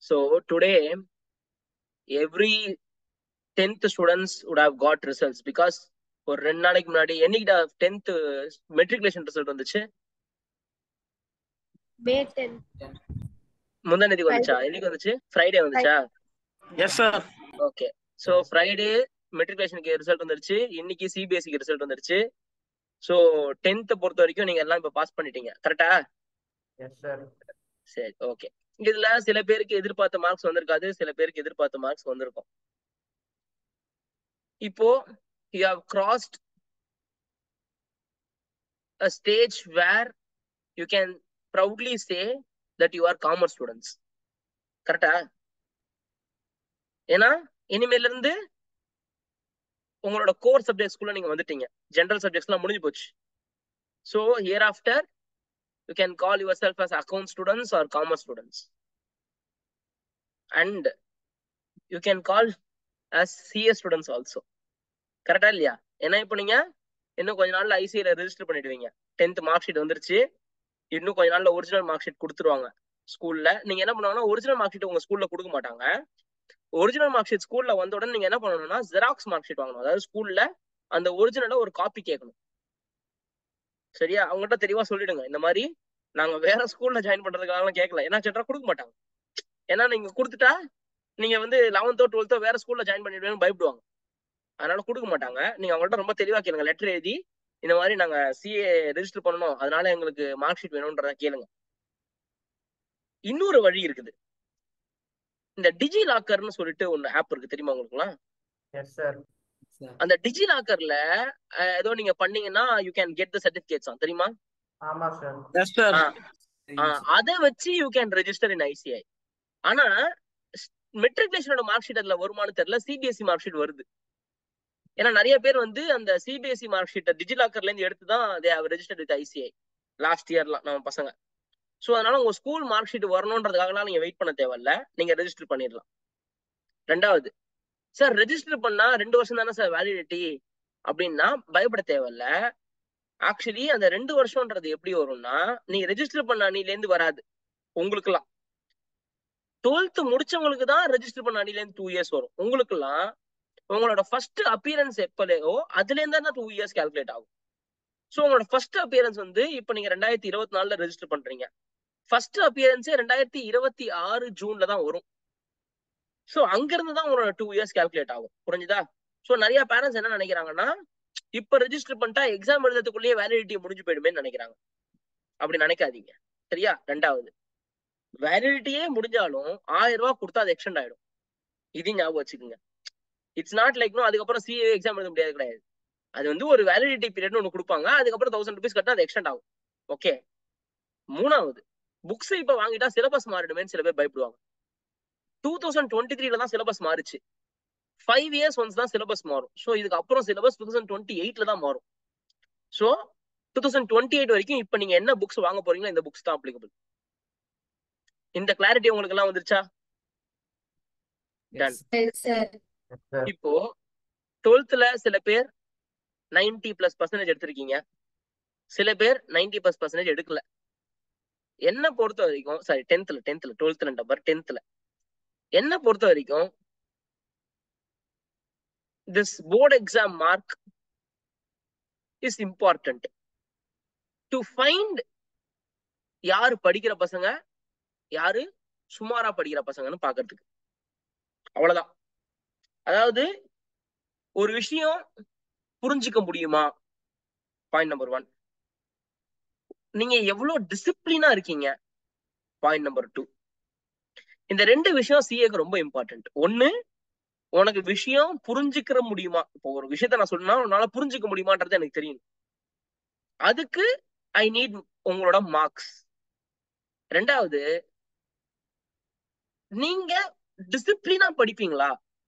So today, every 10th students would have got results because ஒரு ரெண்டு நாளைக்கு முன்னாடி என்னைக்கு டென்த் மெட்ரிகுலேஷன் ரிசல்ட் வந்துச்சு மே டென் முந்தானேதிக்கு வந்துச்சா என்னைக்கு வந்துச்சு ஃப்ரைடே வந்துச்சா yes sir okay so Friday மெட்ரிகுலேஷனுக்கு ரிசல்ட் வந்துருச்சு இன்னைக்கு சிபிஎஸ்சிக்கு ரிசல்ட் வந்துருச்சு சோ டென்த் பொறுத்த வரைக்கும் நீங்க எல்லாம் இப்ப பாஸ் பண்ணிட்டீங்க கரெக்டா எஸ் சார் சரி ஓகே இதுல சில பேருக்கு எதிர்பார்த்த மார்க்ஸ் வந்திருக்காது சில பேருக்கு எதிர்பார்த்த மார்க்ஸ் வந்திருக்கும் இப்போ you have crossed a stage where you can proudly say that you are commerce students கரெக்டா ஏன்னா இனிமேல இருந்து உங்களோட கோர் சப்ஜெக்ட்ஸ்குள்ள நீங்க வந்துட்டீங்க ஜென்ரல் சப்ஜெக்ட்ஸ்லாம் முடிஞ்சு போச்சு so here after you can call yourself as account students or commerce students and you can call as CS students also கரெக்டா இல்லையா ஏன்னா இப்போ நீங்க இன்னும் கொஞ்ச நாள்ல ஐசிஐல ரெஜிஸ்டர் பண்ணிடுவீங்க டென்த் மார்க் ஷீட் வந்துருச்சு இன்னும் கொஞ்ச நாள்ல ஒரிஜினல் மார்க் ஷீட் கொடுத்துருவாங்க ஸ்கூல்ல நீங்க என்ன பண்ணுவாங்கன்னா ஒரிஜினல் மார்க் ஷீட் உங்க ஸ்கூல்ல கொடுக்க மாட்டாங்க ஒரிஜினல் மார்க் ஷீட் ஸ்கூல்ல வந்த உடனே நீங்க என்ன பண்ணணும்னா ஜெராக்ஸ் மார்க் ஷீட் வாங்கணும் அதாவது ஸ்கூல்ல அந்த ஒரிஜினலா ஒரு காப்பி கேட்கணும் சரியா அவங்ககிட்ட தெளிவா சொல்லிடுங்க இந்த மாதிரி நாங்க வேற ஸ்கூல்ல ஜாயின் பண்றதுக்காக கேட்கல ஏன்னா செட்டா கொடுக்க மாட்டாங்க ஏன்னா நீங்க கொடுத்துட்டா நீங்க வந்து லெவன்த்தோ டுவெல்த்தோ வேற ஸ்கூல்ல ஜாயின் பண்ணிடுவேன்னு பயப்படுவாங்க அதனால கொடுக்க மாட்டாங்க நீங்க அவங்கள்ட்ட ரொம்ப தெளிவா கேளுங்க லெட்டர் எழுதி இந்த மாதிரி நாங்க சிஏ ரெஜிஸ்டர் பண்ணணும் அதனால எங்களுக்கு மார்க் ஷீட் வேணும்ன்றத கேளுங்க இன்னொரு வழி இருக்குது இந்த டிஜி லாக்கர்னு சொல்லிட்டு ஒன்னு ஆப் இருக்கு தெரியுமா உங்களுக்குலாம் எஸ் சார் அந்த டிஜி லாக்கர்ல ஏதோ நீங்க பண்ணீங்கன்னா you can get the certificates தெரியுமா ஆமா சார் எஸ் சார் அதை வச்சு you can register in ICI ஆனா மெட்ரிகுலேஷனோட மார்க் ஷீட் அதுல வருமானு தெரியல சிபிஎஸ்சி மார்க் ஷீட் வருது ஏன்னா நிறைய பேர் வந்து அந்த சிபிஎஸ்சி மார்க் ஷீட்டை டிஜிலாக்கர்ல இருந்து எடுத்து தான் they have registered with ICI last இயர்லாம் நம்ம பசங்க ஸோ அதனால உங்க ஸ்கூல் மார்க் ஷீட் வரணுன்றதுக்காகலாம் நீங்க வெயிட் பண்ண தேவையில்ல நீங்க ரெஜிஸ்டர் பண்ணிடலாம் ரெண்டாவது சார் ரெஜிஸ்டர் பண்ணா ரெண்டு வருஷம் தானே சார் வேலிடிட்டி அப்படின்னா பயப்பட தேவையில்ல ஆக்சுவலி அந்த ரெண்டு வருஷம்ன்றது எப்படி வரும்னா நீங்க ரெஜிஸ்டர் பண்ண அணிலேருந்து வராது உங்களுக்குலாம் டுவெல்த் முடிச்சவங்களுக்கு தான் ரெஜிஸ்டர் பண்ண அணிலேருந்து டூ இயர்ஸ் வரும் உங்களுக்குலாம் உங்களோட ஃபர்ஸ்ட் அப்பியரன்ஸ் எப்பலையோ அதுல இருந்தா தான் டூ இயர்ஸ் கால்குலேட் ஆகும் ஸோ உங்களோட ஃபர்ஸ்ட் அப்பியரன்ஸ் வந்து இப்போ நீங்க ரெண்டாயிரத்தி இருபத்தி நாலுல ரெஜிஸ்டர் பண்றீங்க ஃபர்ஸ்ட் அப்பியரன்ஸே ரெண்டாயிரத்தி இருபத்தி ஆறு ஜூன்ல தான் வரும் ஸோ அங்கிருந்து தான் உங்களோட டூ இயர்ஸ் கால்குலேட் ஆகும் புரிஞ்சுதா ஸோ நிறைய பேரண்ட்ஸ் என்ன நினைக்கிறாங்கன்னா இப்ப ரெஜிஸ்டர் பண்ணிட்டா எக்ஸாம் எழுதுறதுக்குள்ளேயே வேலிடிட்டி முடிஞ்சு போயிடுமே நினைக்கிறாங்க அப்படி நினைக்காதீங்க சரியா ரெண்டாவது வேலிடிட்டியே முடிஞ்சாலும் ஆயிரம் ரூபாய் கொடுத்தா அது எக்ஸ்டெண்ட் ஆயிடும் இதையும் ஞாபகம் வச்சுக்கோங்க இட்ஸ் நாட் லைக் நோ அதுக்கப்புறம் சிஏ எக்ஸாம் எழுத முடியாது கிடையாது அது வந்து ஒரு வேலிடிட்டி பீரியட்னு ஒன்று கொடுப்பாங்க அதுக்கப்புறம் தௌசண்ட் ருபீஸ் கட்டினா அது எக்ஸ்டெண்ட் ஆகும் ஓகே மூணாவது புக்ஸ் இப்ப வாங்கிட்டா சிலபஸ் மாறிடுமேன்னு சில பேர் பயப்படுவாங்க டூ தௌசண்ட் டுவெண்ட்டி த்ரீல தான் சிலபஸ் மாறுச்சு ஃபைவ் இயர்ஸ் ஒன்ஸ் தான் சிலபஸ் மாறும் ஸோ இதுக்கு அப்புறம் சிலபஸ் டூ தௌசண்ட் டுவெண்ட்டி எயிட்ல தான் மாறும் so two thousand twenty eight வரைக்கும் இப்போ நீங்க என்ன புக்ஸ் வாங்க போறீங்களோ இந்த புக்ஸ் தான் அப்ளிகபிள் இந்த கிளாரிட்டி உங்களுக்கு எல்லாம் வந்துருச்சா Done. சார் இப்போ டுவெல்த்ல சில பேர் நைன்டி பிளஸ் பர்சன்டேஜ் எடுத்திருக்கீங்க சில பேர் நைன்டி பிளஸ் பர்சன்டேஜ் எடுக்கல என்ன பொறுத்த வரைக்கும் சாரி டென்த்ல டென்த்ல டுவெல்த்ல நம்பர் டென்த்ல என்ன பொறுத்த வரைக்கும் this board exam mark is important to find யாரு படிக்கிற பசங்க யாரு சுமாரா படிக்கிற பசங்கன்னு பாக்குறதுக்கு அவ்வளவுதான் அதாவது ஒரு விஷயம் புரிஞ்சுக்க முடியுமா பாயிண்ட் நம்பர் ஒன் நீங்க எவ்வளவு டிசிப்ளினா இருக்கீங்க பாயிண்ட் நம்பர் டூ இந்த ரெண்டு விஷயம் சிஏக்கு ரொம்ப இம்பார்ட்டன்ட் ஒன்னு உனக்கு விஷயம் புரிஞ்சுக்கிற முடியுமா இப்போ ஒரு விஷயத்த நான் சொன்னா உன்னால புரிஞ்சுக்க முடியுமான்றது எனக்கு தெரியும் அதுக்கு ஐ நீட் உங்களோட மார்க்ஸ் ரெண்டாவது நீங்க டிசிப்ளினா படிப்பீங்களா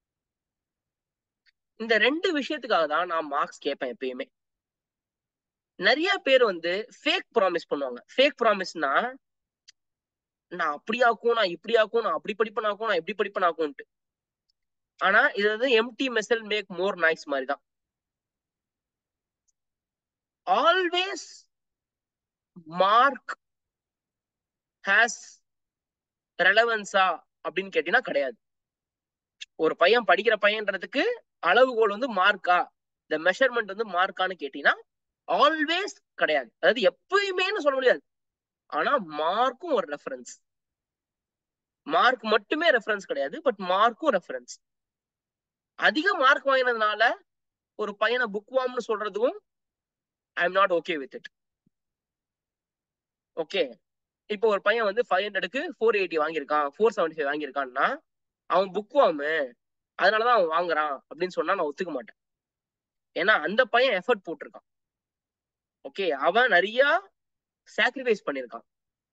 இந்த ரெண்டு விஷயத்துக்காக தான் நான் மார்க்ஸ் கேட்பேன் எப்பயுமே நிறைய பேர் வந்து ஃபேக் ப்ராமிஸ் பண்ணுவாங்க ஃபேக் ப்ராமிஸ்னா நான் அப்படி ஆக்கும் நான் இப்படி ஆக்கும் நான் அப்படி படிப்பேனாக்கும் நான் இப்படி படிப்பேனாக்கும்ட்டு ஆனா இது வந்து empty vessel make more noise மாதிரி தான் ஆல்வேஸ் மார்க் ஹேஸ் ரெலவன்ஸா அப்படின்னு கேட்டீங்கன்னா கிடையாது ஒரு பையன் படிக்கிற பையன்றதுக்கு அளவுகோல் வந்து மார்க்கா இந்த மெஷர்மெண்ட் வந்து மார்க்கான்னு கேட்டீங்கன்னா ஆல்வேஸ் கிடையாது அதாவது எப்பயுமேன்னு சொல்ல முடியாது ஆனா மார்க்கும் ஒரு ரெஃபரன்ஸ் மார்க் மட்டுமே ரெஃபரன்ஸ் கிடையாது பட் மார்க்கும் ரெஃபரன்ஸ் அதிக மார்க் வாங்கினதுனால ஒரு பையனை புக் வாம்னு சொல்றதும் I am not okay with it okay இப்போ ஒரு பையன் வந்து ஃபைவ் ஹண்ட்ரடுக்கு ஃபோர் எயிட்டி வாங்கியிருக்கான் ஃபோர் செவன்டி ஃபைவ் வாங்கியிருக்கான்னா அவன் புக் வாமு அதனாலதான் அவன் வாங்குறான் அப்படின்னு சொன்னா நான் ஒத்துக்க மாட்டேன் ஏன்னா அந்த பையன் எஃபர்ட் போட்டிருக்கான் ஓகே அவன் நிறைய சாக்ரிஃபைஸ் பண்ணிருக்கான்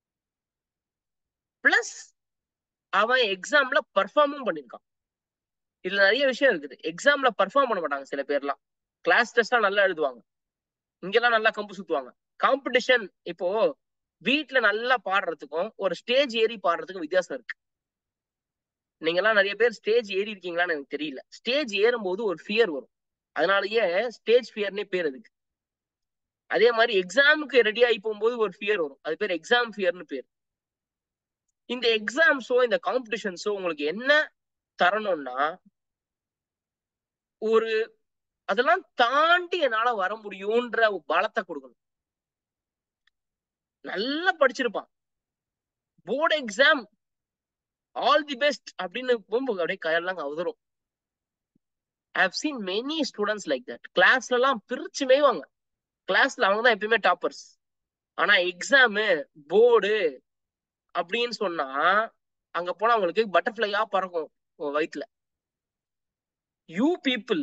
பிளஸ் அவன் எக்ஸாம்ல பர்ஃபார்மும் பண்ணிருக்கான் இதுல நிறைய விஷயம் இருக்குது எக்ஸாம்ல பர்ஃபார்ம் பண்ண மாட்டாங்க சில பேர்லாம் கிளாஸ் டெஸ்டா நல்லா எழுதுவாங்க இங்கெல்லாம் நல்லா கம்பு சுத்துவாங்க காம்படிஷன் இப்போ வீட்ல நல்லா பாடுறதுக்கும் ஒரு ஸ்டேஜ் ஏறி பாடுறதுக்கும் வித்தியாசம் இருக்கு நீங்க எல்லாம் நிறைய பேர் ஸ்டேஜ் ஏறி இருக்கீங்களான்னு எனக்கு தெரியல ஸ்டேஜ் ஏறும்போது ஒரு ஃபியர் வரும் அதனாலயே ஸ்டேஜ் ஃபியர்னே பேர் அதுக்கு அதே மாதிரி எக்ஸாமுக்கு ரெடி ஆகி போகும்போது ஒரு ஃபியர் வரும் அது பேர் எக்ஸாம் ஃபியர்னு பேர் இந்த எக்ஸாம்ஸோ இந்த காம்படிஷன்ஸோ உங்களுக்கு என்ன தரணும்னா ஒரு அதெல்லாம் தாண்டி என்னால வர முடியும்ன்ற பலத்தை கொடுக்கணும் நல்லா படிச்சிருப்பான் board exam all the best அப்படின்னு போகும்போது அப்படியே கையெல்லாம் அவதரும் I have seen many students like that கிளாஸ்ல எல்லாம் பிரிச்சு மேய்வாங்க கிளாஸ்ல அவங்க தான் எப்பயுமே டாப்பர்ஸ் ஆனா எக்ஸாமு போர்டு அப்படின்னு சொன்னா அங்க போனா அவங்களுக்கு பட்டர்ஃபிளையா பறக்கும் வயிற்றுல யூ பீப்புள்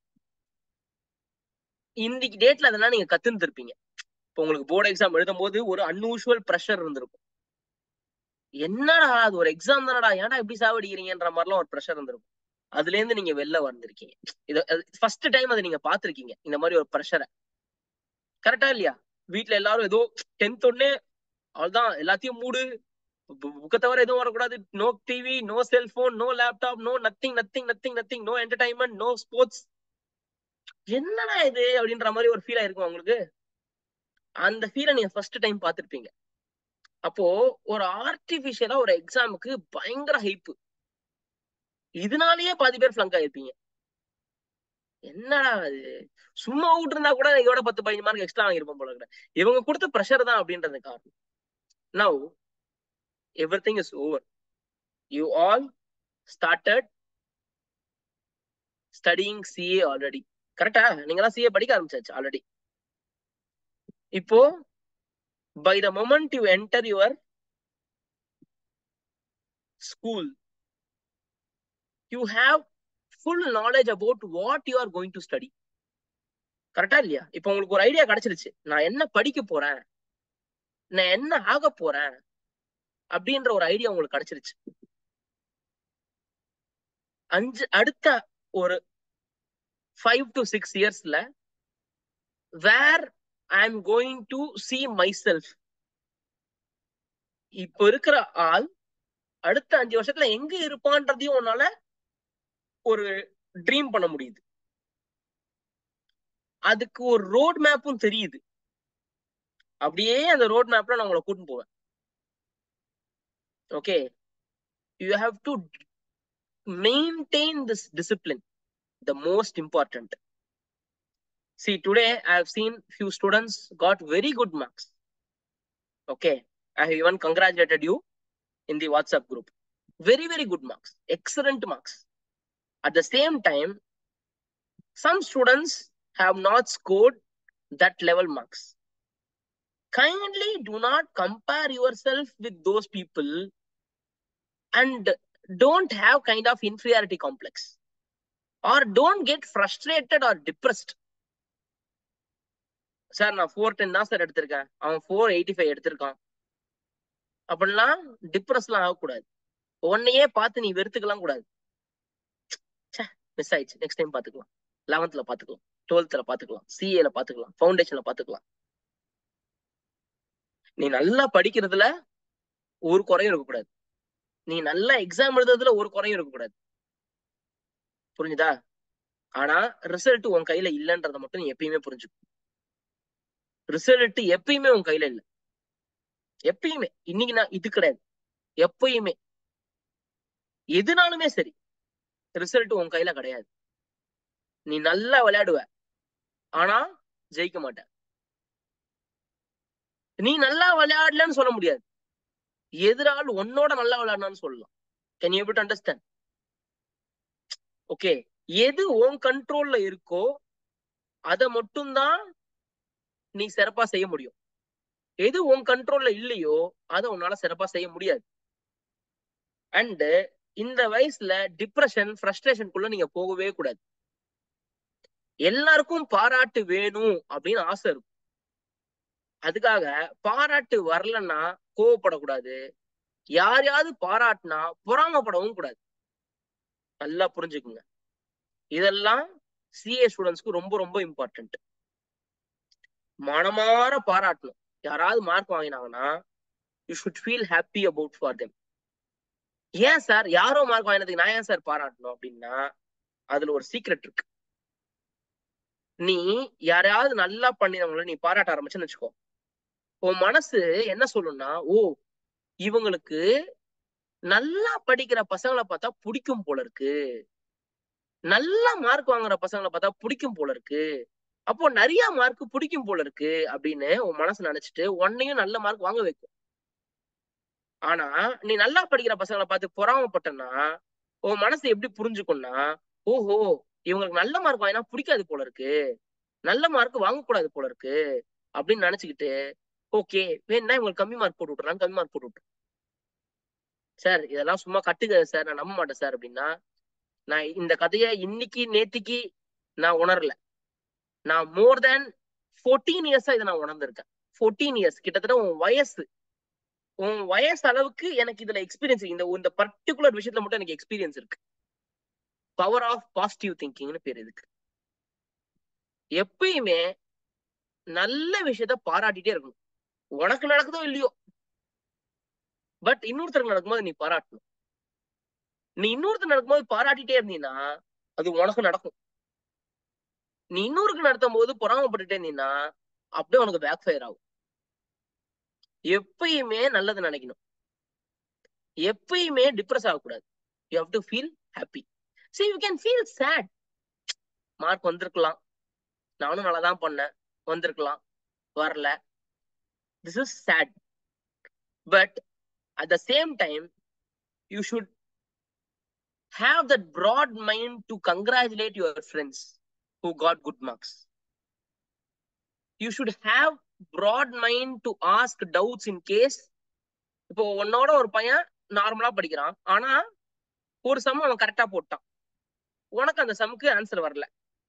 இன்னைக்கு டேட்ல அதெல்லாம் நீங்க கத்துன்னு இருப்பீங்க இப்போ உங்களுக்கு போர்டு எக்ஸாம் எழுதும் போது ஒரு அன்யூஷுவல் ப்ரெஷர் இருந்திருக்கும் என்னடா அது ஒரு எக்ஸாம் தானடா ஏன்டா இப்படி சாவடிக்கிறீங்கன்ற மாதிரிலாம் ஒரு ப்ரெஷர் இருந்திருக்கும் அதுல இருந்து நீங்க வெளில வந்திருக்கீங்க இது ஃபர்ஸ்ட் டைம் அதை நீங்க பாத்திருக்கீங்க இந்த மாதிரி ஒரு ப்ரெஷரை கரெக்டா இல்லையா வீட்டுல எல்லாரும் ஏதோ டென்த் ஒன்னே அவ்வளவுதான் எல்லாத்தையும் மூடு புக்கை தவிர எதுவும் வரக்கூடாது no TV no cellphone no laptop no nothing nothing nothing nothing no entertainment no sports என்னடா இது அப்படின்ற மாதிரி ஒரு ஃபீல் ஆயிருக்கும் உங்களுக்கு அந்த ஃபீலை நீங்க ஃபர்ஸ்ட் டைம் பார்த்திருப்பீங்க அப்போ ஒரு ஆர்டிபிஷியலா ஒரு எக்ஸாமுக்கு பயங்கர ஹைப்பு இதனாலயே பாதி பேர் ஃபிளங்க் ஆயிருப்பீங்க என்னடா அது சும்மா விட்டு இருந்தா கூட இதோட பத்து பதினஞ்சு மார்க் எக்ஸ்ட்ரா வாங்கியிருப்போம் போல கூட இவங்க கொடுத்த ப்ரெஷர் தான் அப்படின்றது காரணம் now everything is over you all started studying CA already கரெக்டா நீங்க எல்லாம் சிஏ படிக்க ஆரம்பிச்சாச்சு ஆல்ரெடி இப்போ by the moment you enter your school you have full knowledge about what you are going to study கரெக்டா இல்லையா இப்போ உங்களுக்கு ஒரு ஐடியா கிடைச்சிருச்சு நான் என்ன படிக்க போறேன் நான் என்ன ஆக போறேன் அப்படின்ற ஒரு ஐடியா உங்களுக்கு கிடைச்சிருச்சு அஞ்சு அடுத்த ஒரு ஃபைவ் டு சிக்ஸ் இயர்ஸ்ல where I am going to see myself இப்ப இருக்கிற ஆள் அடுத்த அஞ்சு வருஷத்துல எங்க இருப்பான்றதையும் உன்னால ஒரு ட்ரீம் பண்ண முடியுது அதுக்கு ஒரு ரோட் மேப்பும் தெரியுது அப்படியே அந்த ரோட் மேப்ல நான் உங்களை கூட்டின்னு போவேன் okay you have to maintain this discipline the most important see today i have seen few students got very good marks okay i have even congratulated you in the whatsapp group very very good marks excellent marks at the same time some students have not scored that level marks kindly do not compare yourself with those people and don't have kind of inferiority complex or don't get frustrated or depressed sir நான் four ten தான் sir எடுத்திருக்கேன் அவன் four eighty five எடுத்திருக்கான் அப்படிலாம் டிப்ரெஸ்லாம் ஆகக்கூடாது உன்னையே பார்த்து நீ வெறுத்துக்கலாம் கூடாது மிஸ் ஆயிடுச்சு நெக்ஸ்ட் டைம் பாத்துக்கலாம் லெவன்த்ல பாத்துக்கலாம் டுவெல்த்ல பாத்துக்கலாம் சிஏல பாத்துக்கலாம் ஃபவுண்டேஷன்ல பாத்துக்கலாம் நீ நல்லா படிக்கிறதுல ஒரு குறையும் இருக்கக்கூடாது நீ நல்லா எக்ஸாம் எழுதுறதுல ஒரு குறையும் இருக்கக்கூடாது புரிஞ்சுதா ஆனா ரிசல்ட் உன் கையில இல்லைன்றத மட்டும் நீ எப்பயுமே புரிஞ்சுக்கும் ரிசல்ட் எப்பயுமே உன் கையில இல்ல எப்பயுமே இன்னைக்கு நான் இது கிடையாது எப்பயுமே எதுனாலுமே சரி ரிசல்ட் உன் கையில கிடையாது நீ நல்லா விளையாடுவ ஆனா ஜெயிக்க மாட்ட நீ நல்லா விளையாடலன்னு சொல்ல முடியாது எதிரால் உன்னோட நல்லா விளையாடணும்னு சொல்லலாம் கேன் யூ அண்டர்ஸ்டாண்ட் ஓகே எது உன் கண்ட்ரோல்ல இருக்கோ அதை மட்டும்தான் நீ சிறப்பா செய்ய முடியும் எது உன் கண்ட்ரோல்ல இல்லையோ அதை உன்னால சிறப்பா செய்ய முடியாது அண்ட் இந்த வயசுல டிப்ரெஷன் ஃப்ரஸ்ட்ரேஷனுக்குள்ள நீங்க போகவே கூடாது எல்லாருக்கும் பாராட்டு வேணும் அப்படின்னு ஆசை இருக்கும் அதுக்காக பாராட்டு வரலன்னா கோவப்படக்கூடாது யாரையாவது பாராட்டினா பொறாமப்படவும் கூடாது நல்லா புரிஞ்சுக்குங்க இதெல்லாம் சிஏ ஸ்டூடெண்ட்ஸ்க்கு ரொம்ப ரொம்ப இம்பார்ட்டன்ட் மனமாற பாராட்டணும் யாராவது மார்க் வாங்கினாங்கன்னா you should feel happy about for them ஏன் சார் யாரோ மார்க் வாங்கினதுக்கு நான் ஏன் சார் பாராட்டணும் அப்படின்னா அதுல ஒரு சீக்ரெட் இருக்கு நீ யாரையாவது நல்லா பண்ணினவங்கள நீ பாராட்ட ஆரம்பிச்சுன்னு வச்சுக்கோ உன் மனசு என்ன சொல்லும்னா ஓ இவங்களுக்கு நல்லா படிக்கிற பசங்களை பார்த்தா பிடிக்கும் போல இருக்கு நல்லா மார்க் வாங்குற பசங்களை பார்த்தா பிடிக்கும் போல இருக்கு அப்போ நிறைய மார்க் பிடிக்கும் போல இருக்கு அப்படின்னு உன் மனசு நினைச்சிட்டு உன்னையும் நல்ல மார்க் வாங்க வைக்கும் ஆனா நீ நல்லா படிக்கிற பசங்களை பார்த்து பொறாமப்பட்டனா உன் மனசு எப்படி புரிஞ்சுக்கும்னா ஓஹோ இவங்களுக்கு நல்ல மார்க் வாங்கினா பிடிக்காது போல இருக்கு நல்ல மார்க் வாங்கக்கூடாது போல இருக்கு அப்படின்னு நினைச்சுக்கிட்டு ஓகே வேணா இவங்களுக்கு கம்மி மார்க் போட்டு விட்டுறாங்க கம்மி மார்க் போட்டு விட்டுரு சார் இதெல்லாம் சும்மா கட்டுக்க சார் நான் நம்ப மாட்டேன் சார் அப்படின்னா நான் இந்த கதையை இன்னைக்கு நேத்திக்கு நான் உணரல நான் மோர் தேன் ஃபோர்டீன் இயர்ஸா இதை நான் உணர்ந்திருக்கேன் ஃபோர்டீன் இயர்ஸ் கிட்டத்தட்ட உன் வயசு உன் வயசு அளவுக்கு எனக்கு இதுல எக்ஸ்பீரியன்ஸ் இந்த இந்த பர்டிகுலர் விஷயத்துல மட்டும் எனக்கு எக்ஸ்பீரியன்ஸ் இருக்கு பவர் ஆஃப் பாசிட்டிவ் திங்கிங்னு பேர் இதுக்கு எப்பயுமே நல்ல விஷயத்த பாராட்டிட்டே இருக்கணும் உனக்கு நடக்குதோ இல்லையோ பட் இன்னொருத்தருக்கு நடக்கும்போது நீ பாராட்டணும் நீ இன்னொருத்தர் நடக்கும்போது பாராட்டிட்டே இருந்தீங்கன்னா அது உனக்கு நடக்கும் நீ இன்னொருக்கு நடத்தும் போது பொறாமப்பட்டுட்டே இருந்தீங்கன்னா அப்படியே உனக்கு பேக் ஃபயர் ஆகும் எப்பயுமே நல்லது நினைக்கணும் எப்பயுமே டிப்ரெஸ் ஆகக்கூடாது you have to feel happy சரி you can feel sad mark வந்திருக்கலாம் நானும் நல்லா தான் பண்ணேன் வந்திருக்கலாம் வரல this is sad but at the same time you should have that broad mind to congratulate your friends who got good marks. You should have broad mind to ask doubts in case இப்போ உன்னோட ஒரு பையன் நார்மலா படிக்கிறான் ஆனா ஒரு some அவன் கரெக்டா போட்டான் உனக்கு அந்த சமுக்கு ஆன்சர் வரல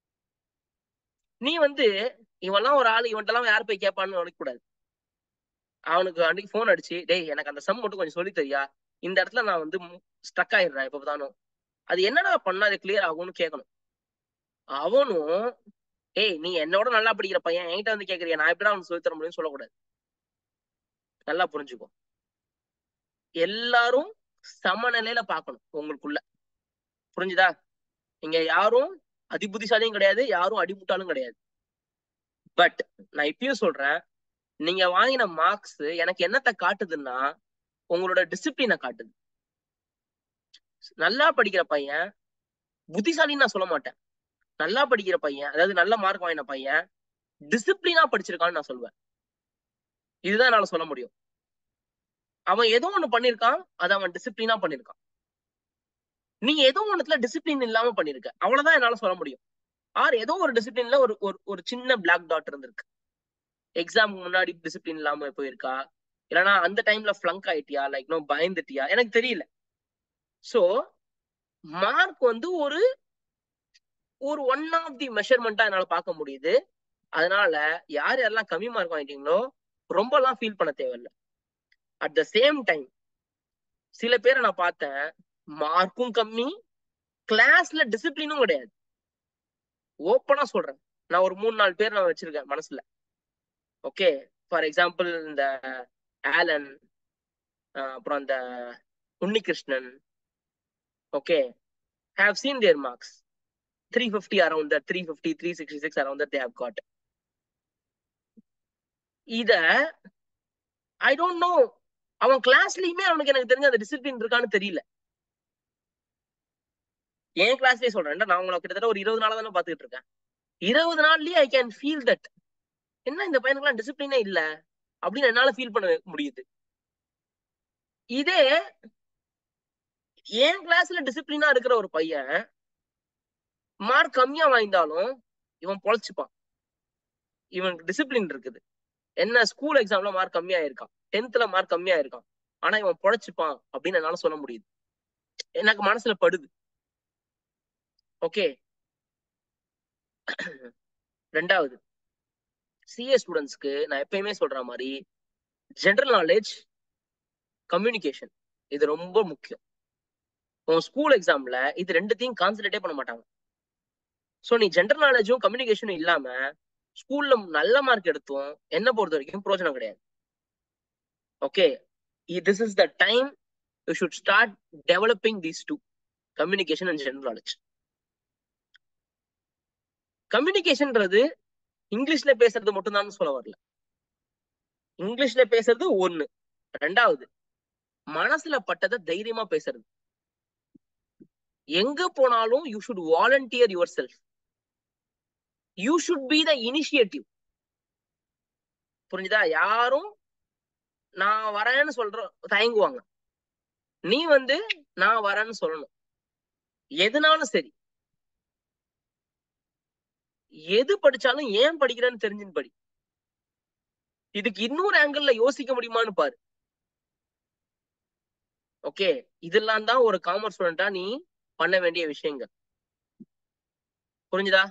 நீ வந்து இவன்லாம் ஒரு ஆள் இவன்ட்டெல்லாம் யார் போய் கேட்பான்னு நினைக்க கூடாது அவனுக்கு அன்னைக்கு போன் அடிச்சு டேய் எனக்கு அந்த சம் மட்டும் கொஞ்சம் சொல்லி தெரியா இந்த இடத்துல நான் வந்து ஸ்ட்ரக் ஆயிடுறேன் இப்ப தானும் அது என்னடா பண்ணா அது கிளியர் ஆகும்னு கேட்கணும் அவனும் ஏய் நீ என்னோட நல்லா படிக்கிற பையன் என்கிட்ட வந்து கேக்குறியா நான் எப்படிடா அவனுக்கு சொல்லி தர முடியும்னு சொல்லக்கூடாது நல்லா புரிஞ்சுக்கோ எல்லாரும் சமநிலையில பார்க்கணும் உங்களுக்குள்ள புரிஞ்சுதா இங்க யாரும் அதிபுத்திசாலியும் கிடையாது யாரும் அடிமுட்டாலும் கிடையாது பட் நான் இப்பயும் சொல்றேன் நீங்க வாங்கின மார்க்ஸ் எனக்கு என்னத்தை காட்டுதுன்னா உங்களோட டிசிப்ளினை காட்டுது நல்லா படிக்கிற பையன் புத்திசாலின்னு நான் சொல்ல மாட்டேன் நல்லா படிக்கிற பையன் அதாவது நல்ல மார்க் வாங்கின பையன் டிசிப்ளினா படிச்சிருக்கான்னு நான் சொல்லுவேன் இதுதான் என்னால சொல்ல முடியும் அவன் ஏதோ ஒண்ணு பண்ணிருக்கான் அதை அவன் டிசிப்ளினா பண்ணிருக்கான் நீ ஏதோ ஒண்ணுத்துல டிசிப்ளின் இல்லாம பண்ணிருக்க அவ்வளவுதான் என்னால சொல்ல முடியும் ஆர் ஏதோ ஒரு டிசிப்ளின்ல ஒரு ஒரு சின்ன பிளாக் டாட் இருந்திருக்கு எக்ஸாமுக்கு முன்னாடி டிசிப்ளின் இல்லாம போயிருக்கா இல்லைன்னா அந்த டைம்ல ஃபிளங்க் ஆயிட்டியா லைக் நோ பயந்துட்டியா எனக்கு தெரியல சோ மார்க் வந்து ஒரு ஒரு ஒன் ஆஃப் தி மெஷர்மெண்டா என்னால பார்க்க முடியுது அதனால யார் யாரெல்லாம் கம்மி மார்க் வாங்கிட்டீங்களோ ரொம்பலாம் ஃபீல் பண்ண தேவையில்லை அட் த சேம் டைம் சில பேரை நான் பார்த்தேன் மார்க்கும் கம்மி கிளாஸ்ல டிசிப்ளினும் கிடையாது ஓப்பனா சொல்றேன் நான் ஒரு மூணு நாலு பேர் நான் வச்சிருக்கேன் மனசுல ஓகே ஃபார் எக்ஸாம்பிள் இந்த ஆலன் அப்புறம் இந்த Unnikrishnan okay have seen their marks 350 around that 350 366 around that they have got இத ஐ டோன்ட் நோ அவன் கிளாஸ்லயுமே அவனுக்கு எனக்கு தெரிஞ்ச அந்த டிசிப்ளின் இருக்கான்னு தெரியல என் கிளாஸ்லயே சொல்றேன் நான் உங்களை கிட்டத்தட்ட ஒரு இருபது நாளா தானே பாத்துக்கிட்டு இருக்கேன் இருபது நாள்லயே ஐ கேன் ஃபீல் தட் என்ன இந்த பையனுக்குலாம் டிசிப்ளினே இல்ல அப்படின்னு என்னால ஃபீல் பண்ண முடியுது இதே என் கிளாஸ்ல டிசிப்ளினா இருக்கிற ஒரு பையன் மார்க் கம்மியா வாய்ந்தாலும் இவன் பொழைச்சுப்பான் இவனுக்கு டிசிப்ளின் இருக்குது என்ன ஸ்கூல் எக்ஸாம்ல மார்க் கம்மியா இருக்கான் டென்த்ல மார்க் கம்மியா இருக்கான் ஆனா இவன் பொழைச்சுப்பான் அப்படின்னு என்னால சொல்ல முடியுது எனக்கு மனசுல படுது ஓகே ரெண்டாவது சிஏ ஸ்டூடெண்ட்ஸ்க்கு நான் எப்பயுமே சொல்ற மாதிரி ஜெனரல் நாலேஜ் கம்யூனிகேஷன் இது ரொம்ப முக்கியம் உன் ஸ்கூல் எக்ஸாம்ல இது ரெண்டுத்தையும் கான்சன்ட்ரேட்டே பண்ண மாட்டாங்க ஸோ நீ ஜென்ரல் நாலேஜும் கம்யூனிகேஷனும் இல்லாம ஸ்கூல்ல நல்ல மார்க் எடுத்தும் என்ன பொறுத்த வரைக்கும் பிரோஜனம் கிடையாது okay this is the time you should start developing these two communication and general knowledge கம்யூனிகேஷன்ன்றது இங்கிலீஷ்ல பேசுறது மட்டும்தான் சொல்ல வரல இங்கிலீஷ்ல பேசுறது ஒண்ணு ரெண்டாவது மனசுல பட்டதை தைரியமா பேசுறது எங்க போனாலும் you should volunteer yourself you should be the initiative புரிஞ்சுதா யாரும் நான் வரேன்னு சொல்ற தயங்குவாங்க நீ வந்து நான் வரேன்னு சொல்லணும் எதுனாலும் சரி எது படிச்சாலும் ஏன் படிக்கிறேன்னு தெரிஞ்சுன்னு படி இதுக்கு இன்னொரு ஆங்கிள் யோசிக்க முடியுமான்னு பாரு ஓகே இதெல்லாம் தான் ஒரு காமர்ஸ் ஸ்டூடெண்டா நீ பண்ண வேண்டிய விஷயங்கள் புரிஞ்சுதா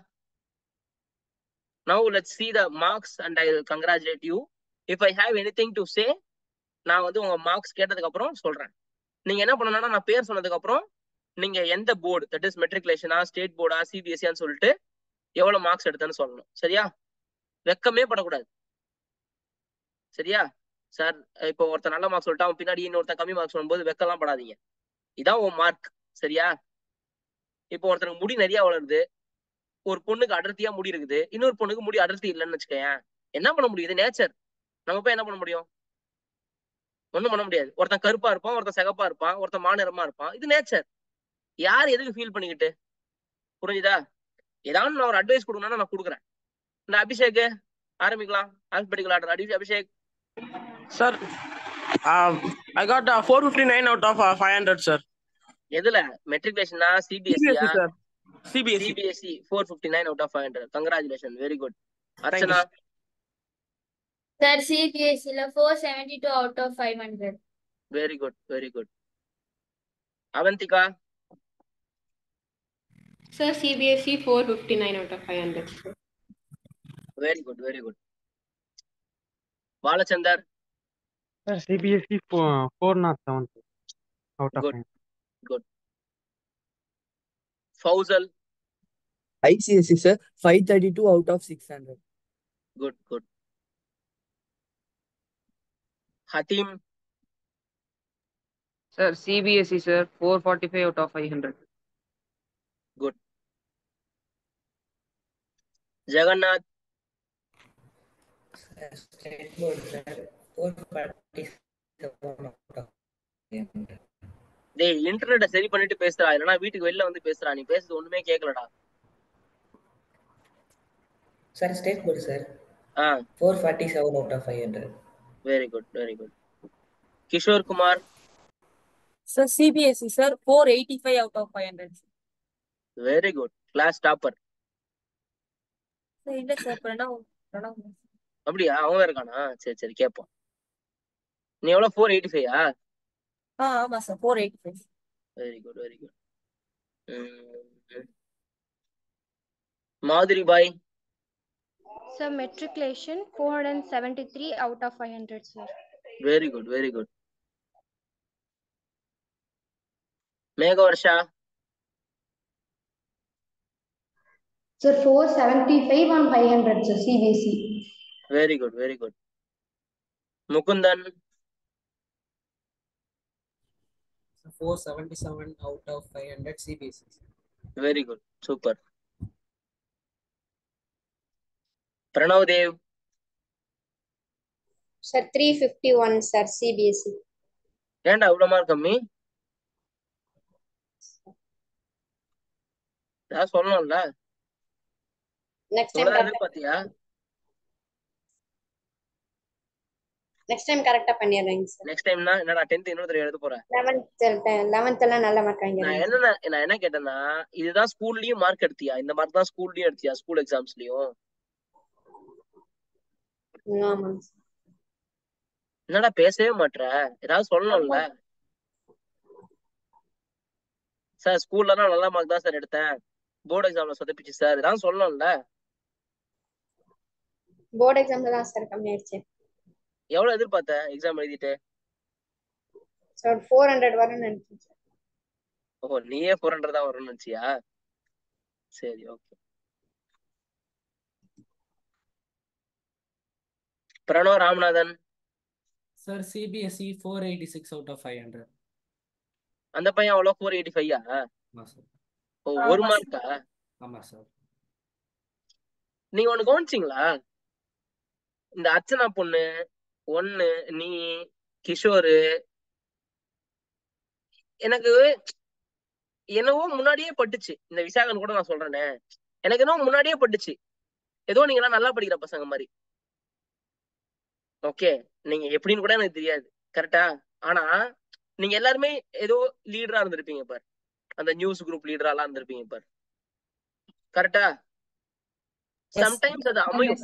now let see the marks and I congratulate you if I have anything to say நான் வந்து உங்க மார்க்ஸ் கேட்டதுக்கு அப்புறம் சொல்றேன் நீங்க என்ன பண்ணணும்னா நான் பேர் சொன்னதுக்கு அப்புறம் நீங்க எந்த போர்டு தட் இஸ் மெட்ரிகுலேஷனா ஸ்டேட் போர்டா சிபிஎஸ்சியான்னு சொல்லிட்டு எவ்வளவு மார்க்ஸ் எடுத்தேன்னு சொல்லணும் சரியா வெக்கமே படக்கூடாது சரியா சார் இப்போ ஒருத்தன் நல்ல மார்க்ஸ் சொல்லிட்டு அவன் பின்னாடி இன்னொருத்தன் கம்மி மார்க்ஸ் சொல்லும்போது வெக்கலாம் படாதீங்க இதான் உன் மார்க் சரியா இப்போ ஒருத்தனுக்கு முடி நிறைய வளருது ஒரு பொண்ணுக்கு அடர்த்தியா முடி இருக்குது இன்னொரு பொண்ணுக்கு முடி அடர்த்தி இல்லைன்னு வச்சுக்கேன் என்ன பண்ண முடியுது நேச்சர் நம்ம போய் என்ன பண்ண முடியும் ஒண்ணும் பண்ண முடியாது ஒருத்தன் கருப்பா இருப்பான் ஒருத்தன் சிகப்பா இருப்பான் ஒருத்தன் மாநிறமா இருப்பான் இது நேச்சர் யார் எதுக்கு ஃபீல் பண்ணிக்கிட்டு புரிஞ்சுதா ஏதாவது நான் ஒரு அட்வைஸ் கொடுக்கணும்னா நான் கொடுக்குறேன் இந்த அபிஷேக் ஆரம்பிக்கலாம் ஆல்பெட்டிக்கல் ஆர்டர் அடி Abhishek Sir, um, I got uh, 459 out of uh, 500, sir. எதுல மெட்ரிகுலேஷனா சிபிஎஸ்சியா CBSE, sir. CBSE. CBSE four fifty nine out of five hundred congratulation very good Archana Sir, CBSE la 472 out of 500. Very good very good Avantika Sir, CBSE 459 out of 500. sir. Very good very good Balachander Sir, CBSE four, four not seven out of Good. nine. Fousal ICSE, sir, 532 out of 600. Good good Hateem Sir, CBSE, sir, 445 out of 500. Jagannath State board, sir, 447 out of 500. டேய் இன்டர்நெட்டை சரி பண்ணிட்டு பேசுறா இல்லைன்னா வீட்டுக்கு வெளில வந்து பேசுறா நீ பேசுறது ஒண்ணுமே கேட்கலடா Sir, state board, sir, ஆ 447 out of 500. Very good very good Kishore Kumar Sir, CBSE, sir, 485 out of 500. Very good class topper Sir, இல்ல sir, பிரணவ் பிரணவ் அப்படியா அவன் இருக்கானா சரி சரி கேட்போம் நீ எவ்வளவு ஃபோர் எயிட்டி ஃபைவா ஆ ஆமா sir four eighty five very good very good Madhuri Bai Sir, matriculation 473 out of 500, sir. Very good very good Megha Varsha Sir, 475 on 500, sir, CBSE. Very good very good Mukundan 477 out of 500 CBSE. Very good super Pranav Dev Sir, 351, sir, CBSE. ஏன்டா இவ்வளவு mark கம்மி ஏதாவது சொல்லணும்ல next time இவ்வளவுதான் கரெக்டா எதிர்பார்த்தியா next time கரெக்டா பண்ணிடுறேங்க sir next டைம்னா என்னடா டென்த் இன்னொரு தடவை எழுத போறேன் லெவன்த் லெவன்த் எல்லாம் நல்ல மார்க் நான் வாங்கிடுறேங்க என்ன நான் என்ன கேட்டேன்னா இதுதான் ஸ்கூல்லயும் மார்க் எடுத்தியா இந்த மார்க் தான் ஸ்கூல்லயும் எடுத்தியா ஸ்கூல் எக்ஸாம்ஸ்லயும் சார் ஆமாங்க சார் என்னடா பேசவே மாட்ற ஏதாவது சொல்லணும்ல சார் ஸ்கூல்ல தான் நல்ல மார்க் தான் சார் எடுத்தேன் போர்டு எக்ஸாம்ல சொதப்பிச்சு சார் ஏதாவது சொல்லணும்ல போர்டு எக்ஸாம்ல தான் சார் கம்மி ஆயிடுச்சு எவ்வளவு எதிர்பார்த்த எக்ஸாம் எழுதிட்டு சார் ஃபோர் ஹண்ட்ரட் வரும்னு நினைச்சேன் சார் ஓ நீயே ஃபோர் ஹண்ட்ரட் தான் வரும்னு நினைச்சியா சரி okay Pranav Ramanathan Sir, CBSE 486 out of 500. அந்த பையன் அவ்வளோ ஃபோர் எயிட்டி ஃபைவா ஆமா சார் ஓ ஒரு மார்க்கா ஆமா சார் நீங்க ஒண்ணு கவனிச்சிங்களா இந்த அர்ச்சனா பொண்ணு ஒண்ணு நீ கிஷோரு எனக்கு என்னவோ முன்னாடியே பட்டுச்சு இந்த விசாகன் கூட நான் சொல்றேனே எனக்கு என்னவோ முன்னாடியே பட்டுச்சு ஏதோ நீங்க எல்லாம் நல்லா படிக்கிற பசங்க மாதிரி ஓகே நீங்க எப்படின்னு கூட எனக்கு தெரியாது கரெக்டா ஆனா நீங்க எல்லாருமே ஏதோ லீடரா இருந்திருப்பீங்க பார் அந்த நியூஸ் குரூப் லீடரா எல்லாம் இருந்திருப்பீங்க பார் கரெக்டா சம்டைம்ஸ் அது அமையும்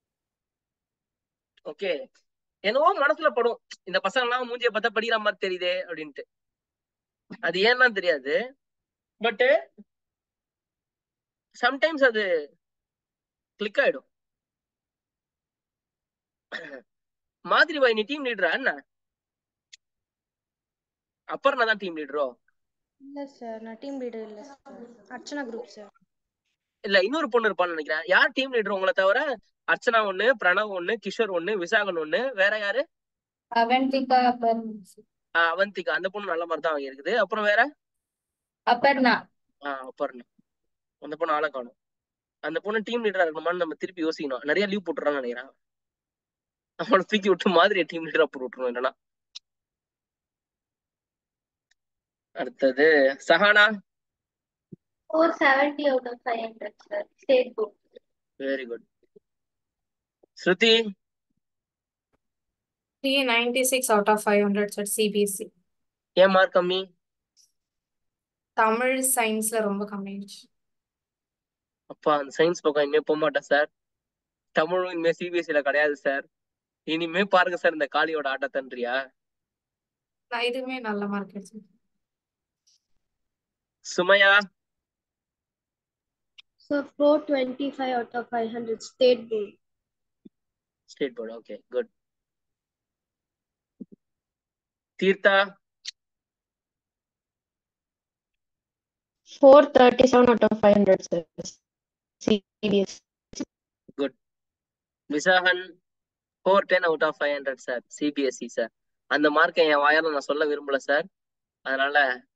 ஓகே என்னவோ மனசுல படும் இந்த பசங்க எல்லாம் மூஞ்சிய பார்த்தா படிக்கிற மாதிரி தெரியுதே அப்படின்ட்டு அது ஏன்னா தெரியாது பட் சம்டைம்ஸ் அது கிளிக் ஆயிடும் மாதிரி பாய் நீ டீம் லீடரா என்ன அப்பர்னா தான் டீம் லீடரோ இல்ல சார் நான் டீம் லீடர் இல்ல சார் அர்ச்சனா குரூப் சார் இல்ல இன்னொரு பொண்ணு இருப்பான்னு நினைக்கிறேன் யார் டீம் லீடர் உங்களை தவிர அர்ச்சனா ஒண்ணு பிரணவ் ஒண்ணு கிஷோர் ஒண்ணு விசாகன் ஒண்ணு வேற யாரு அவந்திகா அபர்ணா ஆஹ் அவந்திகா அந்த பொண்ணு நல்ல மாதிரி தான் அவங்க இருக்குது அப்புறம் வேற அபர்ணா ஆஹ் அப்புறம் அந்த பொண்ணு ஆளை காணும் அந்த பொண்ணு டீம் லீடரா இருக்கணுமான்னு நம்ம திருப்பி யோசிக்கணும் நிறைய லீவ் போட்டுறான்னு நினைக்கிறேன் அவனை தூக்கி விட்டு மாதிரி டீம் லீடரா போட்டு விட்டுருவோம் இல்லைன்னா அடுத்தது Sahana four seventy out of five hundred sir state book very good Shruti 396 out of 500 at CBSE. ஏன் மார்க் கம்மி தமிழ் சயின்ஸ்ல ரொம்ப கம்மி ஆயிடுச்சு அப்பா அந்த சயின்ஸ் பக்கம் இனிமே போக மாட்டேன் சார் தமிழும் இனிமே சிபிஎஸ்சில கிடையாது சார் இனிமே பாருங்க சார் இந்த காளியோட ஆட்டத்தன்றியா நான் இதுவுமே நல்ல மார்க் எடுத்தேன் Sumaiya So 425 out of 500 state board. State board okay good Theertha 437 out of 500, sir. CBS. Good Visakan four ten out of five hundred sir CBSE sir அந்த மார்க்கை என் வாயால நான் சொல்ல விரும்பல சார் அதனால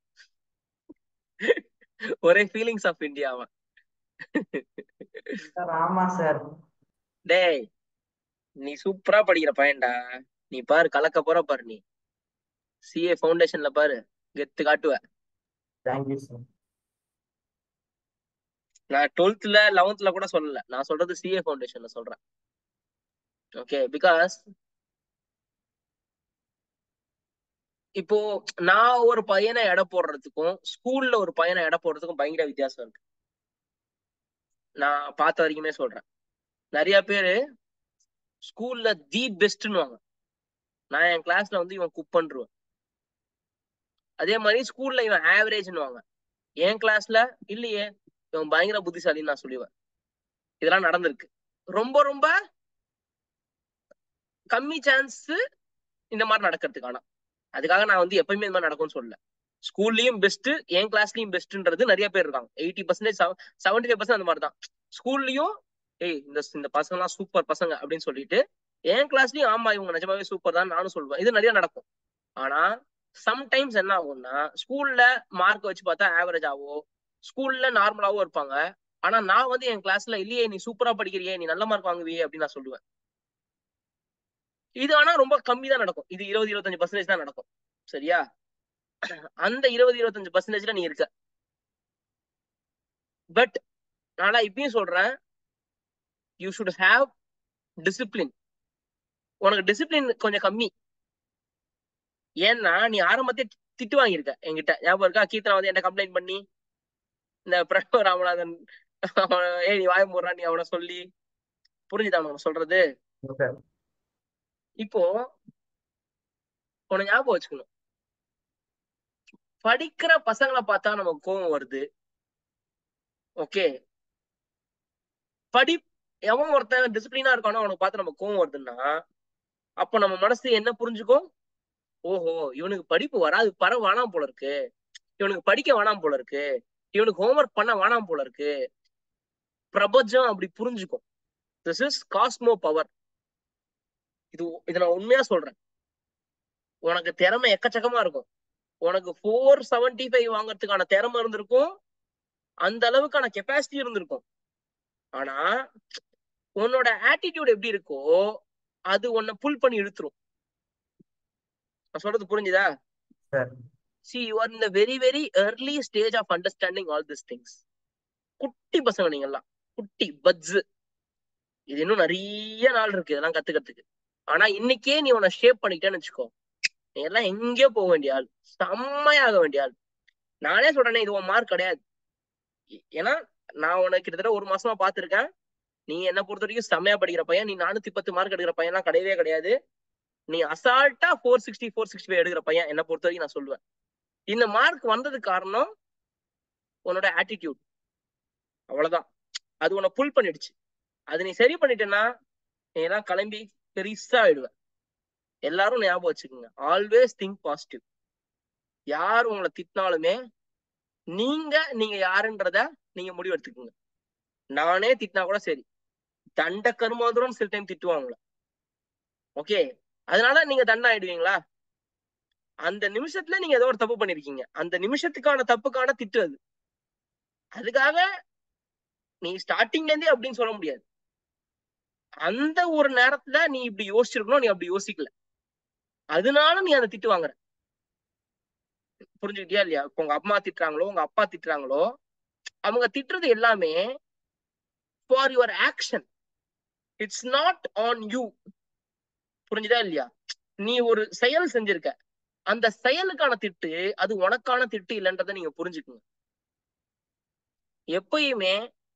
ஒரே ஃபீலிங்ஸ் ஆஃப் இந்தியா அவன் சார் ஆமா சார் டேய் நீ சூப்பரா படிக்கிற பையன்டா நீ பாரு கலக்க போற பாரு நீ சிஏ ஃபவுண்டேஷன்ல பாரு கெத்து காட்டுவ தேங்க்யூ சார் நான் டுவெல்த்ல லெவன்த்ல கூட சொல்லல நான் சொல்றது சிஏ ஃபவுண்டேஷன்ல சொல்றேன் ஓகே பிகாஸ் இப்போ நான் ஒரு பையனை எடை போடுறதுக்கும் ஸ்கூல்ல ஒரு பையனை எடை போடுறதுக்கும் பயங்கர வித்தியாசம் இருக்கு நான் பார்த்த வரைக்குமே சொல்றேன் நிறைய பேரு ஸ்கூல்ல தி பெஸ்ட்னுவாங்க நான் என் கிளாஸ்ல வந்து இவன் குப்பன்றுவேன் அதே மாதிரி ஸ்கூல்ல இவன் ஆவரேஜ்னுவாங்க என் கிளாஸ்ல இல்லையே இவன் பயங்கர புத்திசாலின்னு நான் சொல்லுவேன் இதெல்லாம் நடந்திருக்கு ரொம்ப ரொம்ப கம்மி சான்ஸ் இந்த மாதிரி நடக்கிறதுக்கு ஆனா அதுக்காக நான் வந்து எப்பயுமே இந்த மாதிரி நடக்கும்னு சொல்லல ஸ்கூல்லயும் பெஸ்ட் என் கிளாஸ்லயும் பெஸ்ட்ன்றது நிறைய பேர் இருக்காங்க eighty percentage seventy five percent அந்த மாதிரி தான் ஸ்கூல்லயும் ஏய் இந்த இந்த பசங்கலாம் சூப்பர் பசங்க அப்படின்னு சொல்லிட்டு என் கிளாஸ்லயும் ஆமா இவங்க நிஜமாவே சூப்பர் தான் நானும் சொல்லுவேன் இது நிறைய நடக்கும் ஆனா சம்டைம்ஸ் என்ன ஆகும்னா ஸ்கூல்ல மார்க் வச்சு பார்த்தா ஆவரேஜ் ஆகும் ஸ்கூல்ல நார்மலாவும் இருப்பாங்க ஆனா நான் வந்து என் கிளாஸ்ல இல்லையே நீ சூப்பரா படிக்கிறியே நீ நல்ல மார்க் வாங்குவியே அப்படின்னு நான் சொல்லுவேன் இது ஆனா ரொம்ப கம்மி தான் நடக்கும் இது இருபது இருபத்தஞ்சு பர்சன்டேஜ் தான் நடக்கும் சரியா அந்த இருபது இருபத்தஞ்சு பர்சன்டேஜ்ல நீ இருக்க பட் நான் இப்பயும் சொல்றேன் யூ ஷுட் ஹாவ் டிசிப்ளின் உனக்கு டிசிப்ளின் கொஞ்சம் கம்மி ஏன்னா நீ ஆரம்பத்தையே திட்டு வாங்கியிருக்க என்கிட்ட ஞாபகம் இருக்கா கீர்த்தனா வந்து என்ன கம்ப்ளைண்ட் பண்ணி இந்த பிரணவ ராமநாதன் அவன ஏய் நீ வாய போடுறா நீ அவனை சொல்லி புரிஞ்சுதா நம்ம சொல்றது இப்போ உன ஞாபகம் வச்சுக்கணும் படிக்கிற பசங்களை பார்த்தா நமக்கு கோவம் வருது ஓகே படி எவன் ஒருத்தன் டிசிப்ளினா இருக்கானோ அவனுக்கு பார்த்து நம்ம கோவம் வருதுன்னா அப்ப நம்ம மனசு என்ன புரிஞ்சுக்கும் ஓஹோ இவனுக்கு படிப்பு வராது பர வேணாம் போல இருக்கு இவனுக்கு படிக்க வேணாம் போல இருக்கு இவனுக்கு ஹோம்ஒர்க் பண்ண வேணாம் போல இருக்கு பிரபஞ்சம் அப்படி புரிஞ்சுக்கும் திஸ் இஸ் காஸ்மோ பவர் இது இதை நான் உண்மையா சொல்றேன் உனக்கு திறமை எக்கச்சக்கமா இருக்கும் உனக்கு ஃபோர் செவன்டி ஃபைவ் வாங்குறதுக்கான திறமை இருந்திருக்கும் அந்த அளவுக்கான கெப்பாசிட்டி இருந்திருக்கும் ஆனா உன்னோட ஆட்டிடியூட் எப்படி இருக்கோ அது உன்னை புல் பண்ணி இழுத்துரும் நான் சொல்றது புரிஞ்சுதா சி யூ ஆர் இந்த very very early stage of understanding all this things குட்டி பசங்க நீங்க எல்லாம் குட்டி பட்ஸ் இது இன்னும் நிறைய நாள் இருக்கு இதெல்லாம் கத்துக்கிறதுக்கு ஆனா இன்னைக்கே நீ உன்னை ஷேப் பண்ணிக்கிட்டேன்னு வச்சுக்கோ நீ எல்லாம் எங்கேயோ போக வேண்டிய ஆள் செம்மையாக வேண்டிய ஆள் நானே சொல்றேனே இது உன் மார்க் கிடையாது ஏன்னா நான் உனக்கு கிட்டத்தட்ட ஒரு மாசமா பாத்திருக்கேன் நீ என்ன பொறுத்த வரைக்கும் செம்மையா படிக்கிற பையன் நீ நானூத்தி பத்து மார்க் எடுக்கிற பையன்லாம் கிடையவே கிடையாது நீ அசால்ட்டா four sixty four sixty five எடுக்கிற பையன் என்ன பொறுத்த வரைக்கும் நான் சொல்லுவேன் இந்த மார்க் வந்ததுக்கு காரணம் உன்னோட ஆட்டிடியூட் அவ்வளவுதான் அது உன்னை புல் பண்ணிடுச்சு அது நீ சரி பண்ணிட்டேன்னா நீ எல்லாம் கிளம்பி பெருசா ஆயிடுவ எல்லாரும் ஞாபகம் வச்சுக்கோங்க ஆல்வேஸ் திங்க் பாசிட்டிவ் யார் உங்களை திட்டினாலுமே நீங்க நீங்க யாருன்றத நீங்க முடிவு எடுத்துக்கோங்க நானே திட்டினா கூட சரி தண்ட கருமாதுரம் சில டைம் திட்டுவாங்கள ஓகே அதனால நீங்க தண்டை ஆயிடுவீங்களா அந்த நிமிஷத்துல நீங்க ஏதோ ஒரு தப்பு பண்ணிருக்கீங்க அந்த நிமிஷத்துக்கான தப்புக்கான திட்டு அது அதுக்காக நீ ஸ்டார்டிங்ல இருந்தே அப்படின்னு சொல்ல முடியாது அந்த ஒரு நேரத்துல நீ இப்படி யோசிச்சிருக்கணும் நீ அப்படி யோசிக்கல அதனால நீ அந்த திட்டு வாங்குற புரிஞ்சுக்கிட்டியா இல்லையா இப்ப உங்க அம்மா திட்டுறாங்களோ உங்க அப்பா திட்டுறாங்களோ அவங்க திட்டுறது எல்லாமே for your action it's not on you புரிஞ்சுதா இல்லையா நீ ஒரு செயல் செஞ்சிருக்க அந்த செயலுக்கான திட்டு அது உனக்கான திட்டு இல்லைன்றதை நீங்க புரிஞ்சுக்குங்க எப்பயுமே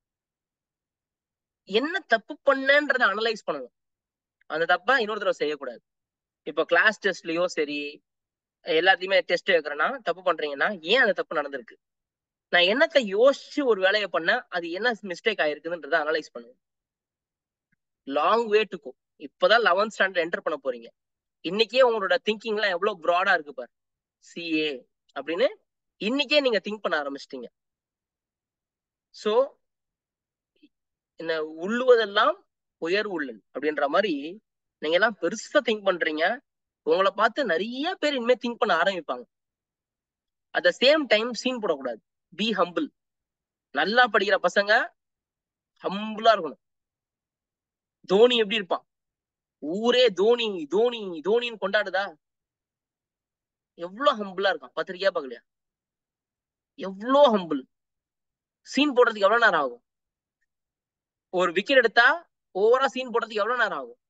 என்ன தப்பு பண்ணன்றத அனலைஸ் பண்ணணும் அந்த தப்பா இன்னொரு தடவை செய்யக்கூடாது இப்ப கிளாஸ் டெஸ்ட்லயோ சரி எல்லாத்தையுமே டெஸ்ட் வைக்கிறேன்னா தப்பு பண்றீங்கன்னா ஏன் அந்த தப்பு நடந்திருக்கு நான் என்னத்தை யோசிச்சு ஒரு வேலையை பண்ண அது என்ன மிஸ்டேக் ஆயிருக்குதுன்றத அனலைஸ் பண்ணுங்க லாங் வே டு கோ இப்பதான் லெவன்த் ஸ்டாண்டர்ட் என்டர் பண்ண போறீங்க இன்னைக்கே உங்களோட திங்கிங் எல்லாம் எவ்வளவு ப்ராடா இருக்கு பாரு சிஏ அப்படின்னு இன்னைக்கே நீங்க திங்க் பண்ண ஆரம்பிச்சிட்டீங்க சோ என்ன உள்ளுவதெல்லாம் உயர் உள்ளன் அப்படின்ற மாதிரி நீங்க எல்லாம் பெருசா திங்க் பண்றீங்க உங்களை பார்த்து நிறைய பேர் இனிமே திங்க் பண்ண ஆரம்பிப்பாங்க at the same time scene போடக்கூடாது பி ஹம்பிள் நல்லா படிக்கிற பசங்க ஹம்பிளா இருக்கணும் தோனி எப்படி இருப்பான் ஊரே தோனி தோனி தோனின்னு கொண்டாடுதா எவ்வளவு ஹம்பிளா இருக்கான் பத்திரிக்கையா பாக்கலையா எவ்வளோ ஹம்பிள் சீன் போடுறதுக்கு எவ்வளவு நேரம் ஆகும் ஒரு விக்கெட் எடுத்தா ஓவரா சீன் போடுறதுக்கு எவ்வளவு நேரம் ஆகும்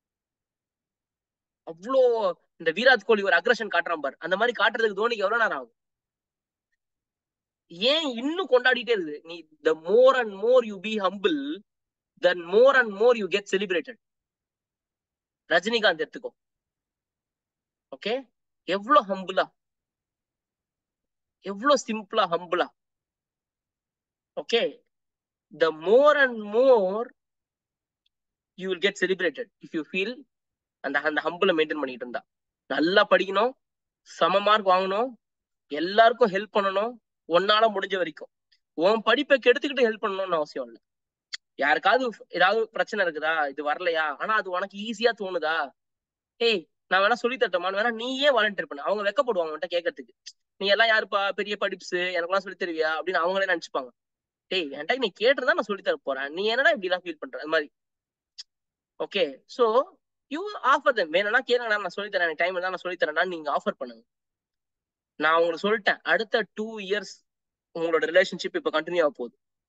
அவ்வளோ இந்த விராட் கோலி ஒரு அக்ரஷன் காட்டுறான் பாரு அந்த மாதிரி காட்டுறதுக்கு தோனிக்கு எவ்வளவு நேரம் ஆகும் ஏன் இன்னும் கொண்டாடிட்டே இருக்குது நீ the more and more you be humble then more and more you get celebrated Rajinikanth எடுத்துக்கோ ஓகே எவ்வளவு ஹம்பிளா எவ்வளவு சிம்பிளா ஹம்பிளா okay the more and more you will get celebrated if you feel அந்த அந்த ஹம்பிளை மெயின்டைன் பண்ணிட்டு இருந்தா நல்லா படிக்கணும் சம மார்க் வாங்கணும் எல்லாருக்கும் ஹெல்ப் பண்ணணும் ஒன்னால முடிஞ்ச வரைக்கும் உன் படிப்பை கெடுத்துக்கிட்டு ஹெல்ப் பண்ணணும்னு அவசியம் இல்லை யாருக்காவது ஏதாவது பிரச்சனை இருக்குதா இது வரலையா ஆனா அது உனக்கு ஈஸியா தோணுதா ஏய் நான் வேணா சொல்லி தரட்டமான்னு வேணா நீயே வாலண்டியர் பண்ணு அவங்க வெக்கப்படுவாங்க அவன்கிட்ட கேட்கறதுக்கு நீ எல்லாம் யாருப்பா பெரிய படிப்ஸ் எனக்குலாம் சொல்லி தருவியா அப்படின்னு அவங்களே நினைச்சுப்பாங்க டேய் என்கிட்ட நீ கேட்டிருந்தா நான் சொல்லி தர போறேன் நீ என்னடா இப்படி எல்லாம் ஃபீல் பண்ற அது மாதிரி okay so you offer them வேணும்னா கேளுங்கடா நான் சொல்லி தரேன் டைம் இருந்தா நான் சொல்லி தரேன்டா நீங்க ஆஃபர் பண்ணுங்க நான் உங்களுக்கு சொல்லிட்டேன் அடுத்த டூ இயர்ஸ் உங்களோட ரிலேஷன்ஷிப் இப்ப கண்டினியூ ஆக போகுது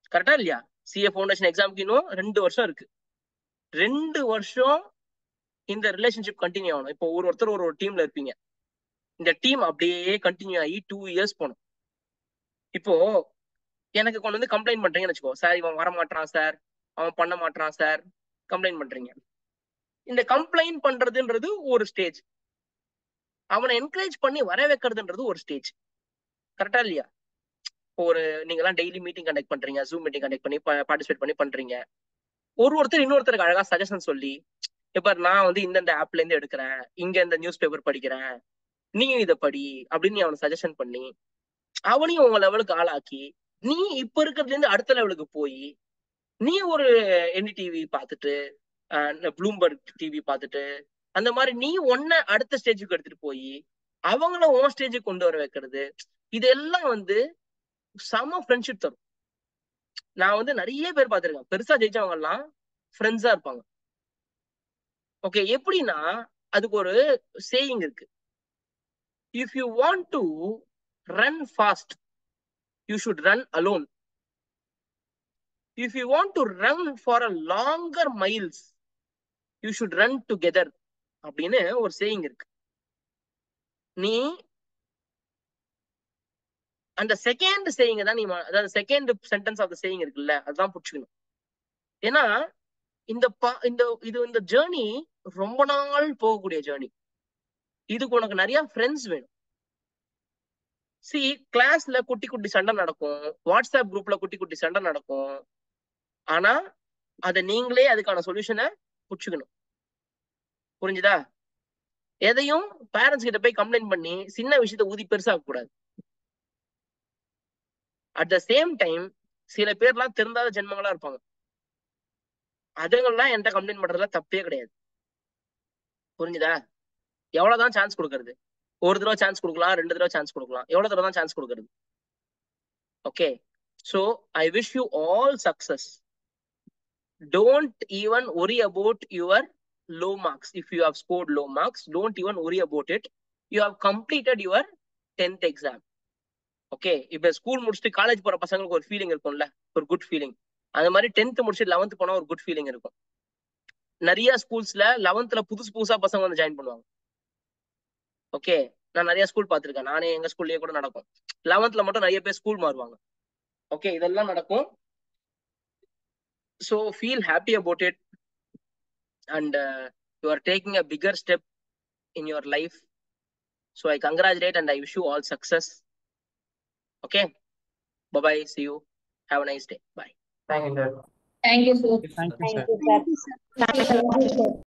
கரெக்டா இல்லையா சிஏ ஃபவுண்டேஷன் எக்ஸாமுக்கு இன்னும் ரெண்டு வருஷம் இருக்கு ரெண்டு வருஷம் இந்த ரிலேஷன்ஷிப் கண்டினியூ ஆகணும் இப்போ ஒரு ஒருத்தர் ஒரு ஒரு டீம்ல இருப்பீங்க இந்த டீம் அப்படியே கண்டினியூ ஆகி டூ இயர்ஸ் போகணும் இப்போ எனக்கு கொண்டு வந்து கம்ப்ளைண்ட் பண்றீங்கன்னு வச்சுக்கோ சார் இவன் வர மாட்டான் சார் அவன் பண்ண மாட்டான் சார் கம்ப்ளைண்ட் பண்றீங்க இந்த கம்ப்ளைண்ட் பண்றதுன்றது ஒரு ஸ்டேஜ் அவனை என்கரேஜ் பண்ணி வர வைக்கிறதுன்றது ஒரு ஸ்டேஜ் கரெக்டா இல்லையா ஒரு நீங்க எல்லாம் டெய்லி மீட்டிங் கண்டக்ட் பண்றீங்க ஜூம் மீட்டிங் கண்டக்ட் பண்ணி பார்ட்டிசிபேட் பண்ணி பண்றீங்க ஒரு ஒருத்தர் இன்னொருத்தருக்கு அழகா சஜஷன் சொல்லி இப்ப நான் வந்து இந்தந்த ஆப்ல இருந்து எடுக்கிறேன் இங்க இந்த நியூஸ் பேப்பர் படிக்கிறேன் நீயும் இதை படி அப்படின்னு நீ அவனை சஜஷன் பண்ணி அவனையும் உங்க லெவலுக்கு ஆளாக்கி நீ இப்ப இருக்கிறதுல இருந்து அடுத்த லெவலுக்கு போய் நீ ஒரு என்டிடிவி பார்த்துட்டு ப்ளூம்பர்க் டிவி பார்த்துட்டு அந்த மாதிரி நீ ஒன்ன அடுத்த ஸ்டேஜுக்கு எடுத்துட்டு போய் அவங்கள உன் ஸ்டேஜுக்கு கொண்டு வர வைக்கிறது இதெல்லாம் வந்து செம ஃப்ரெண்ட்ஷிப் தரும் நான் வந்து நிறைய பேர் பார்த்திருக்கேன் பெருசா ஜெயிச்சவங்க எல்லாம் ஃப்ரெண்ட்ஸா இருப்பாங்க ஓகே எப்படின்னா அதுக்கு ஒரு சேயிங் இருக்கு if you want to run fast you should run alone if you want to run for a longer miles you should run together அப்படின்னு ஒரு சேயிங் இருக்கு நீ அந்த செகண்ட் சேயிங்க தான் நீ ம- அதாவது second sentence of the saying இருக்குல்ல அதுதான் புடிச்சுக்கணும் ஏன்னா இந்த ப- இந்த இது இந்த ஜேர்னி ரொம்ப நாள் போகக்கூடிய ஜேர்னி இதுக்கு உனக்கு நிறைய ஃப்ரெண்ட்ஸ் வேணும் சி கிளாஸ்ல குட்டி குட்டி சண்டை நடக்கும் வாட்ஸ்அப் குரூப்ல குட்டி குட்டி சண்டை நடக்கும் ஆனா அத நீங்களே அதுக்கான சொல்யூஷனை புடிச்சுக்கணும் புரிஞ்சுதா எதையும் பேரண்ட்ஸ் கிட்ட போய் கம்ப்ளைண்ட் பண்ணி சின்ன விஷயத்த ஊதி பெருசாக்க கூடாது அட் த சேம் டைம் சில பேர்லாம் திருந்தாத ஜென்மங்களா இருப்பாங்க அதுங்கெல்லாம் என்கிட்ட கம்ப்ளைண்ட் பண்றதுல தப்பே கிடையாது புரிஞ்சுதா எவ்வளவுதான் சான்ஸ் கொடுக்கறது ஒரு தடவை சான்ஸ் கொடுக்கலாம் ரெண்டு தடவை சான்ஸ் கொடுக்கலாம் எவ்வளவு தடவை தான் சான்ஸ் கொடுக்கறது okay so I wish you all success don't even worry about your low marks if you have scored low marks don't even worry about it you have completed your 10th exam okay இப்ப school முடிச்சுட்டு college போற பசங்களுக்கு ஒரு feeling இருக்கும்ல ஒரு good feeling அந்த மாதிரி tenth முடிச்சுட்டு லெவன்த் போனா ஒரு குட் ஃபீலிங் இருக்கும் நிறைய ஸ்கூல்ஸ்ல லெவன்த்ல புதுசு புதுசா பசங்க வந்து ஜாயின் பண்ணுவாங்க ஓகே நான் நிறைய ஸ்கூல் பார்த்திருக்கேன் நானே எங்க ஸ்கூல்லயே கூட நடக்கும் லெவன்த்ல மட்டும் நிறைய பேர் ஸ்கூல் மாறுவாங்க ஓகே இதெல்லாம் நடக்கும் so feel happy about it and uh, you are taking a bigger step in your life. So I congratulate and I wish you all success. Okay. Bye bye. See you. Have a nice day. Bye. Thank you, sir. Thank you, sir. Thank you, sir. Thank you, sir. Thank you, sir.